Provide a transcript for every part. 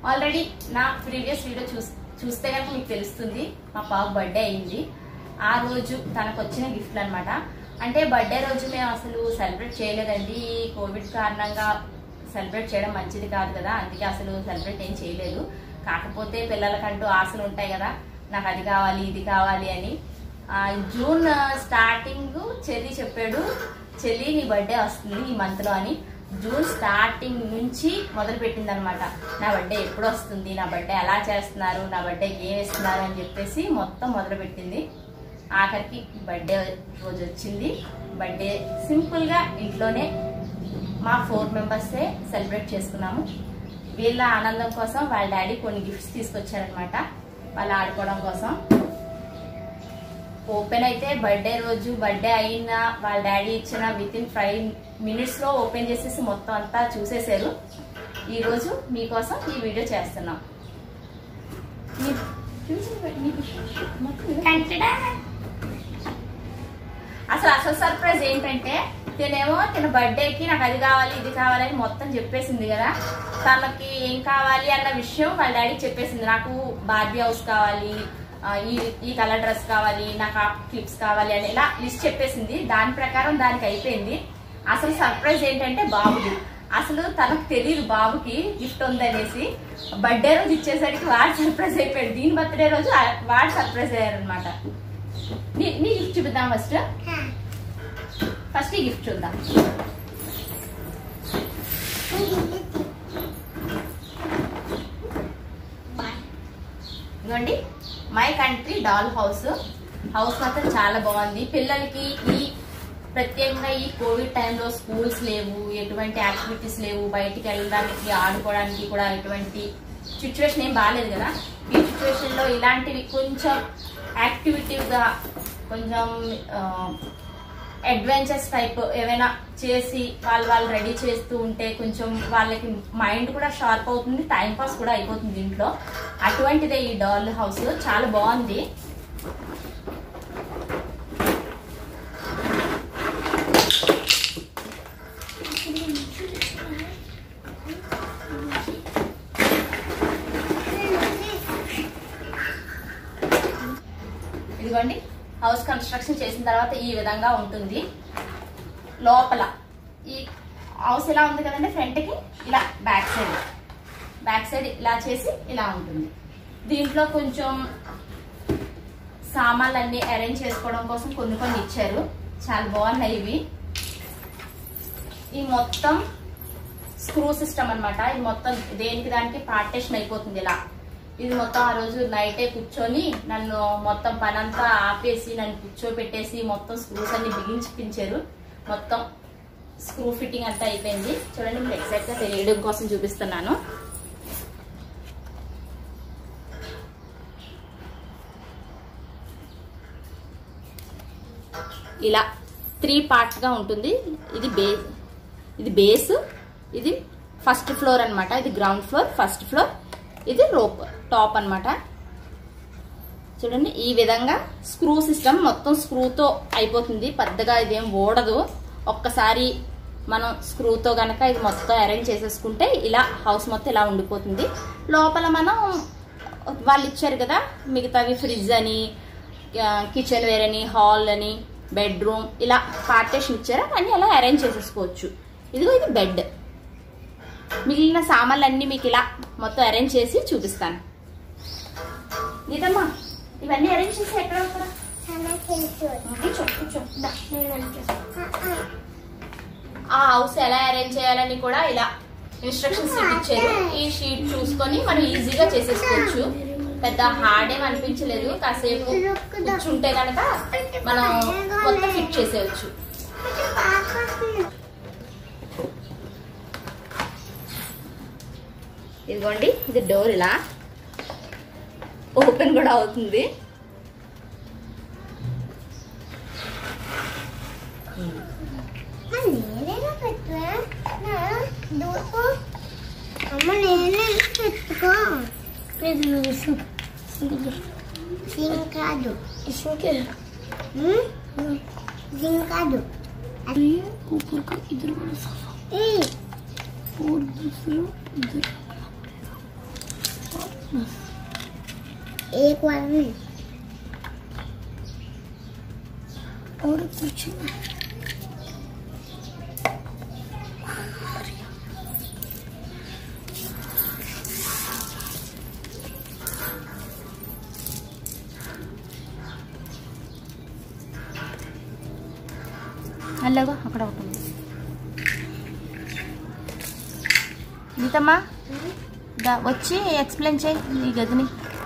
Already నా previous video చూస్ చూస్తే కనుక మీకు తెలుస్తుంది మా పాప బర్త్డే అయింది ఆ రోజు తనకు వచ్చిన గిఫ్ట్లు అనమాట అంటే బర్త్డే రోజు మేము అసలు సెలబ్రేట్ చేయలేదండి ఈ కోవిడ్ కారణంగా సెలబ్రేట్ చేయడం మంచిది కాదు కదా అందుకే అసలు సెలబ్రేట్ ఏం చేయలేదు కాకపోతే పిల్లలకంటూ ఆశలు ఉంటాయి కదా నాకు అది కావాలి ఇది కావాలి అని ఆ, జూన్ స్టార్టింగ్ చెల్లి చెప్పాడు చెల్లి నీ బర్త్డే వస్తుంది ఈ మంత్ లో అని జూన్ స్టార్టింగ్ నుంచి మొదలు పెట్టింది అనమాట నా బర్త్డే ఎప్పుడు వస్తుంది నా బర్త్డే ఎలా చేస్తున్నారు నా బర్త్డే ఏం ఇస్తున్నారు అని చెప్పేసి మొత్తం మొదలు పెట్టింది ఆఖరికి బర్త్డే రోజు వచ్చింది బర్త్డే సింపుల్ గా ఇంట్లోనే మా ఫోర్ మెంబర్సే సెలబ్రేట్ చేసుకున్నాము వీళ్ళ ఆనందం కోసం వాళ్ళ డాడీ కొన్ని గిఫ్ట్స్ తీసుకొచ్చారనమాట వాళ్ళు ఆడుకోవడం కోసం ఓపెన్ అయితే బర్త్డే రోజు బర్త్డే అయిన వాళ్ళ డాడీ ఇచ్చిన విత్ ఇన్ ఫైవ్ మినిట్స్ లో ఓపెన్ చేసేసి మొత్తం అంతా చూసేశారు ఈ రోజు మీకోసం ఈ వీడియో చేస్తున్నాం మీ- చూసి మీకు మొత్తం అసలు అసలు సర్ప్రైజ్ ఏంటంటే తినేమో తిన బర్త్డేకి నాకు అది కావాలి ఇది కావాలని మొత్తం చెప్పేసింది కదా తనకి ఏం కావాలి అన్న విషయం వాళ్ళ డాడీ చెప్పేసింది నాకు బార్బీ హౌస్ కావాలి ఆ, ఈ ఈ కలర్ డ్రెస్ కావాలి నాకు ఆ క్లిప్స్ కావాలి అని ఇలా లిస్ట్ చెప్పేసింది దాని ప్రకారం దానికి అయిపోయింది అసలు సర్ప్రైజ్ ఏంటంటే బాబుది అసలు తనకు తెలియదు బాబుకి గిఫ్ట్ ఉందనేసి బర్త్డే రోజు ఇచ్చేసరికి వాడు సర్ప్రైజ్ అయిపోయాడు దీని బర్త్డే రోజు ఆ- వాడు సర్ప్రైజ్ అయ్యారనమాట నీ నీ గిఫ్ట్ చూపిద్దాం ఫస్ట్ ఫస్ట్ ఈ గిఫ్ట్ చూద్దాం ఇదిగోండి my country doll house house మాత్రం చాలా బాగుంది పిల్లలకి ఈ ప్రత్యేకంగా ఈ కోవిడ్ టైంలో స్కూల్స్ లేవు ఎటువంటి యాక్టివిటీస్ లేవు బయటికి వెళ్ళడానికి ఆడుకోవడానికి కూడా ఎటువంటి సిచ్యువేషన్ ఏం బాగాలేదు కదా ఈ సిచ్యువేషన్ లో ఇలాంటివి కొంచెం యాక్టివిటీవ్ గా కొంచెం అడ్వెంచర్స్ టైప్ ఏమైనా చేసి వాళ్ళు వాళ్ళు రెడీ చేస్తూ ఉంటే కొంచెం వాళ్ళకి మైండ్ కూడా షార్ప్ అవుతుంది టైం పాస్ కూడా అయిపోతుంది ఇంట్లో అటువంటిదే ఈ డాల్ హౌస్ చాలా బాగుంది ఇదిగోండి హౌస్ కన్స్ట్రక్షన్ చేసిన తర్వాత ఈ విధంగా ఉంటుంది లోపల ఈ హౌస్ ఇలా ఉంది కదండి ఫ్రంట్ కి ఇలా బ్యాక్ సైడ్ బ్యాక్ సైడ్ ఇలా చేసి ఇలా ఉంటుంది దీంట్లో కొంచెం సామాన్లు అన్ని అరేంజ్ చేసుకోవడం కోసం కొన్ని కొన్ని ఇచ్చారు చాలా బాగున్నాయి ఇవి ఈ మొత్తం స్క్రూ సిస్టమ్ అన్నమాట ఇది మొత్తం దేనికి దానికి పార్టేషన్ అయిపోతుంది ఇలా ఇది మొత్తం ఆ రోజు నైటే కూర్చొని నన్ను మొత్తం పనంతా ఆపేసి నన్ను కూర్చోబెట్టేసి మొత్తం స్క్రూస్ అన్ని బిగించిపించారు మొత్తం స్క్రూ ఫిట్టింగ్ అంతా అయిపోయింది చూడండి మీరు ఎగ్జాక్ట్ గా తెలియడం కోసం చూపిస్తున్నాను ఇలా త్రీ పార్ట్స్ గా ఉంటుంది ఇది బేస్ ఇది బేస్ ఇది ఫస్ట్ ఫ్లోర్ అన్నమాట ఇది గ్రౌండ్ ఫ్లోర్ ఫస్ట్ ఫ్లోర్ ఇది రోప్ టాప్ అన్నమాట చూడండి ఈ విధంగా స్క్రూ సిస్టమ్ మొత్తం స్క్రూతో అయిపోతుంది పెద్దగా ఇదేం ఓడదు ఒక్కసారి మనం స్క్రూతో గనక ఇది మొత్తం అరేంజ్ చేసేసుకుంటే ఇలా హౌస్ మొత్తం ఇలా ఉండిపోతుంది లోపల మనం వాళ్ళు ఇచ్చారు కదా మిగతావి ఫ్రిడ్జ్ అని కిచెన్ వేర్ అని హాల్ అని బెడ్రూమ్ ఇలా పార్టేషన్ ఇచ్చారు అన్ని అలా అరేంజ్ చేసేసుకోవచ్చు ఇదిగో ఇది బెడ్ మిగిలిన సామాన్లు అన్ని మీకు ఇలా మొత్తం అరేంజ్ చేసి చూపిస్తాను నీదమ్మా ఇవన్నీ అరేంజ్ చేసి ఎక్కడ అక్కడ కూర్చో కూర్చో దా. ఆ హౌస్ ఎలా అరేంజ్ చేయాలని కూడా ఇలా ఇన్స్ట్రక్షన్స్ ఇచ్చారు ఈ షీట్ చూసుకొని మనం ఈజీగా చేసేసుకోవచ్చు పెద్ద హార్డ్ ఏం అనిపించలేదు కాసేపు కూర్చుంటే కనుక మనం మొత్తం ఫిట్ చేసేయచ్చు ఇదిగోండి ఇది డోర్ ఇలా ఓపెన్ కూడా అవుతుంది నేనేనా పెట్టా దూకు అమ్మ నేనే పెట్టుకో సింగ్ కాదు సింగ్ కాదు ऊपर का इधर वाला साफा ఏయ్ और दूसरा इधर एक बार में और कुछ అలాగా అక్కడ ఒకటి ఉంది గీతమ్మా దా వచ్చి ఎక్స్ప్లెయిన్ చేయి నీ గదిని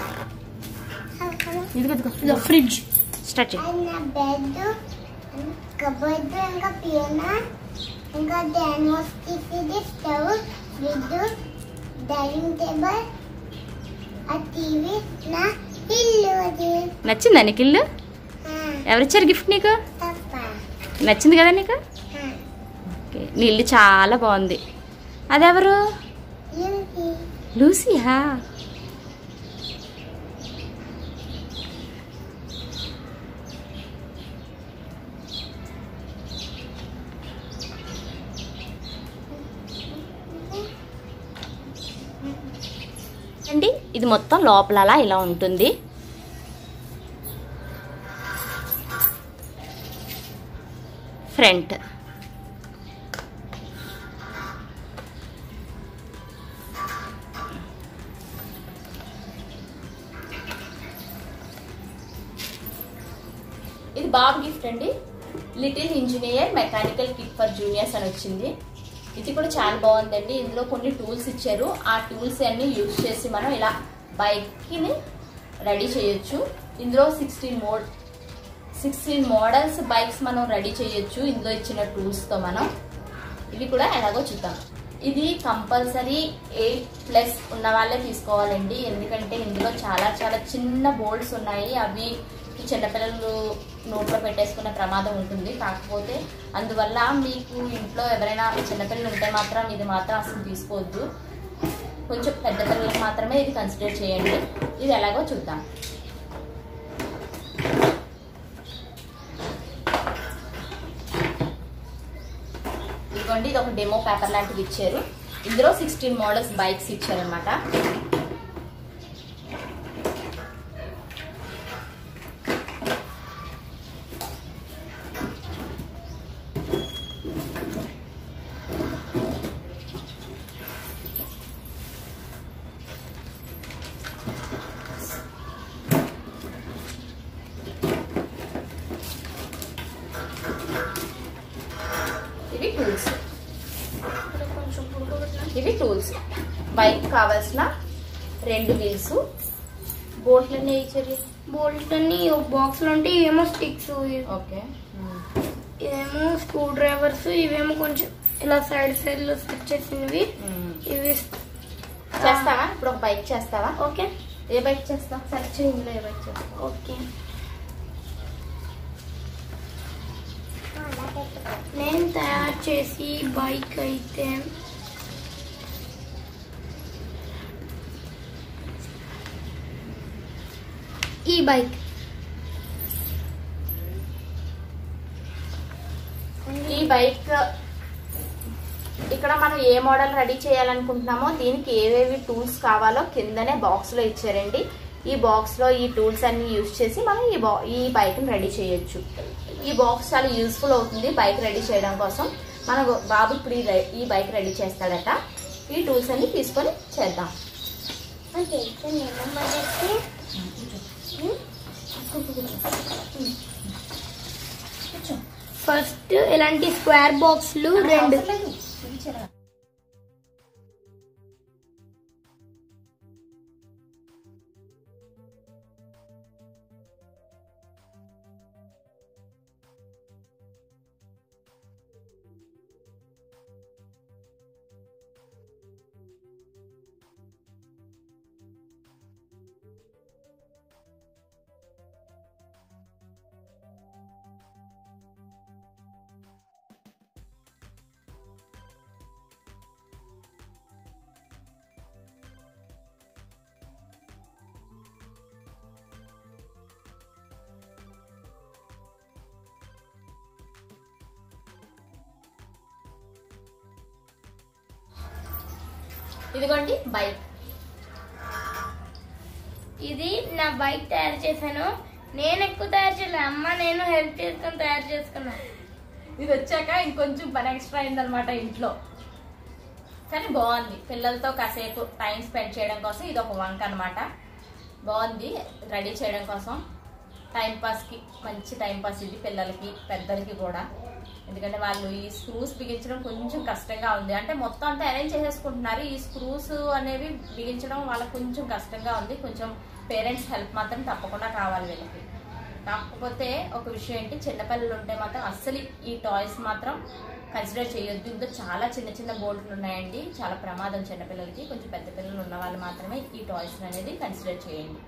ఇదిగో ఇదిగో ఇది ఫ్రిడ్జ్ స్టార్ట్ చేయి నా బెడ్ కబోర్డ్ ఇంకా పియానో ఇంకా డాన్మోస్టిక్ ఇది స్టవ్ ఫ్రిడ్జ్ డైనింగ్ టేబుల్ ఆ టీవీ నా ఇల్లు అది నచ్చిందా నీకు ఇల్లు ఆ, ఎవరిచ్చారు గిఫ్ట్ నీకు తప్ప నచ్చింది కదా నీకు ఆ, ఓకే నీ ఇల్లు చాలా బాగుంది అదెవరు ఏంటి లూసియా అండి ఇది మొత్తం లోపల అలా ఇలా ఉంటుంది ఫ్రంట్ ఇది బాబు గిఫ్ట్ అండి little engineer mechanical kit for juniors అని వచ్చింది ఇది కూడా చాలా బాగుందండి ఇందులో కొన్ని టూల్స్ ఇచ్చారు ఆ టూల్స్ అన్ని యూజ్ చేసి మనం ఇలా బైక్ని రెడీ చేయొచ్చు ఇందులో sixteen mod sixteen models bikes మనం రెడీ చేయొచ్చు ఇందులో ఇచ్చిన టూల్స్తో మనం ఇవి కూడా ఎలాగో చూద్దాం ఇది కంపల్సరీ ఎయిట్ ప్లస్ ఉన్న వాళ్ళే తీసుకోవాలండి ఎందుకంటే ఇందులో చాలా చాలా చిన్న బోల్డ్స్ ఉన్నాయి అవి చిన్నపిల్లలు నోట్లో పెట్టేసుకునే ప్రమాదం ఉంటుంది కాకపోతే అందువల్ల మీకు ఇంట్లో ఎవరైనా చిన్నపిల్లలు ఉంటే మాత్రం ఇది మాత్రం అసలు తీసుకోవద్దు కొంచెం పెద్ద పిల్లలకు మాత్రమే ఇది కన్సిడర్ చేయండి ఇది ఎలాగో చూద్దాం ఇదిగోండి ఇది ఒక డెమో పేపర్ లాంటిది ఇచ్చారు ఇందులో సిక్స్టీన్ మోడల్స్ బైక్స్ ఇచ్చారనమాట ఇవి టూల్స్ కొంచెం పుడుకోబెట్టిన ఇవి టూల్స్ బైక్ కావాల్సిన రెండు వీల్స్ బోట్లన్నీ ఇచ్చారు బోల్ట్ అన్ని ఒక బాక్స్ లో ఉంటే ఏమో స్టిక్స్ ఓకే ఇదేమో స్క్రూ డ్రైవర్స్ ఇవేమో కొంచెం ఇలా సైడ్ సైడ్ లో స్టిక్ చేసినవి ఇవి చేస్తావా ఇప్పుడు ఒక బైక్ చేస్తావా ఓకే ఏ బైక్ చేస్తావు సెలెక్ట్ చేయి ఇందులో ఏ బైక్ చేస్తావు ఓకే అలా పెట్టుకో నేను తయారు చేసి బైక్ అయితే ఈ బైక్ ఈ బైక్ ఇక్కడ మనం ఏ మోడల్ రెడీ చేయాలనుకుంటున్నామో దీనికి ఏవేవి టూల్స్ కావాలో కిందనే బాక్స్ లో ఇచ్చారండి ఈ బాక్స్ లో ఈ టూల్స్ అన్ని యూజ్ చేసి మనం ఈ బా ఈ బైక్ ని రెడీ చేయొచ్చు ఈ బాక్స్ చాలా యూస్ఫుల్ అవుతుంది బైక్ రెడీ చేయడం కోసం మన బాబు ఇప్పుడు ఈ రై- ఈ బైక్ రెడీ చేస్తాడట ఈ టూల్స్ అన్ని తీసుకొని చేద్దాం ఓకే ఇప్పుడు నేను మొదటి ఫస్ట్ ఇలాంటి స్క్వేర్ బాక్స్లు రెండు ఇదిగోండి బైక్ ఇది నా బైక్ తయారు చేశాను నేను ఎక్కువ తయారు చేయలే అమ్మ నేను హెల్ప్ చేసుకొని తయారు చేసుకున్నా ఇది వచ్చాక ఇంకొంచెం పని ఎక్స్ట్రా అయిందనమాట ఇంట్లో కానీ బాగుంది పిల్లలతో కాసేపు టైం స్పెండ్ చేయడం కోసం ఇది ఒక వంక అనమాట బాగుంది రెడీ చేయడం కోసం టైం పాస్కి మంచి టైం పాస్ ఇది పిల్లలకి పెద్దలకి కూడా ఎందుకంటే వాళ్ళు ఈ స్క్రూస్ బిగించడం కొంచెం కష్టంగా ఉంది అంటే మొత్తం అంతా అరేంజ్ చేసేసుకుంటున్నారు ఈ స్క్రూస్ అనేవి బిగించడం వాళ్ళకి కొంచెం కష్టంగా ఉంది కొంచెం పేరెంట్స్ హెల్ప్ మాత్రం తప్పకుండా కావాలి వీళ్ళకి కాకపోతే ఒక విషయం ఏంటి చిన్నపిల్లలు ఉంటే మాత్రం అస్సలు ఈ టాయ్స్ మాత్రం కన్సిడర్ చేయొద్దు ఇందులో చాలా చిన్న చిన్న బోల్ట్లు ఉన్నాయండి చాలా ప్రమాదం చిన్నపిల్లలకి కొంచెం పెద్ద పిల్లలు ఉన్న వాళ్ళు మాత్రమే ఈ టాయ్స్ అనేది కన్సిడర్ చేయండి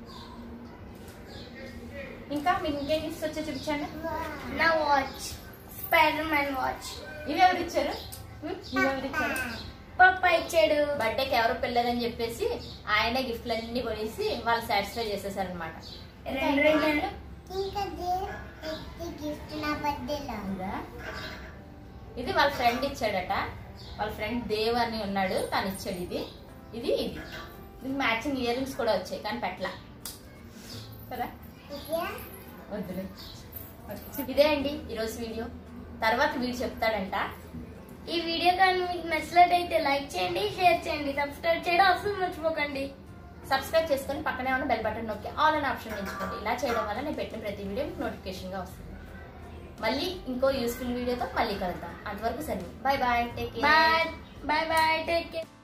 ఇంకా మీకు ఇంకేం గిఫ్ట్స్ వచ్చే చూపించండి నా వాచ్ స్పైడర్ మ్యాన్ వాచ్ ఇవి ఎవరు ఇచ్చారు హ్మ్? ఇవి ఎవరు ఇచ్చారు పప్ప ఇచ్చాడు బర్త్డేకి ఎవరు పిల్లలని చెప్పేసి ఆయనే గిఫ్ట్లు అన్ని కొనేసి వాళ్ళు సాటిస్ఫై చేసేసారనమాట రెండు రెండు ఇంకా గిఫ్ట్ నా బర్త్డేలో ఉందా? ఇది వాళ్ళ ఫ్రెండ్ ఇచ్చాడట వాళ్ళ ఫ్రెండ్ దేవ్ అని ఉన్నాడు తను ఇచ్చాడు ఇది ఇది ఇది ఇది మ్యాచింగ్ ఇయర్ రింగ్స్ కూడా వచ్చాయి కానీ పెట్టలా కదా ఇదే వద్దులే ఇదే అండి ఈరోజు వీడియో తర్వాత వీడు చెప్తాడంట ఈ వీడియో కానీ మీకు నచ్చినట్టయితే లైక్ చేయండి షేర్ చేయండి సబ్స్క్రైబ్ చేయడం అసలు మర్చిపోకండి సబ్స్క్రైబ్ చేసుకొని పక్కనే ఉన్న బెల్ బటన్ నొక్కి ఆల్ అనే ఆప్షన్ ఎంచుకోండి ఇలా చేయడం వల్ల నేను పెట్టిన ప్రతి వీడియో మీకు నోటిఫికేషన్గా వస్తుంది మళ్ళీ ఇంకో యూస్ఫుల్ వీడియోతో మళ్ళీ కలుద్దాం అంతవరకు సరే bye bye take bye bye bye take care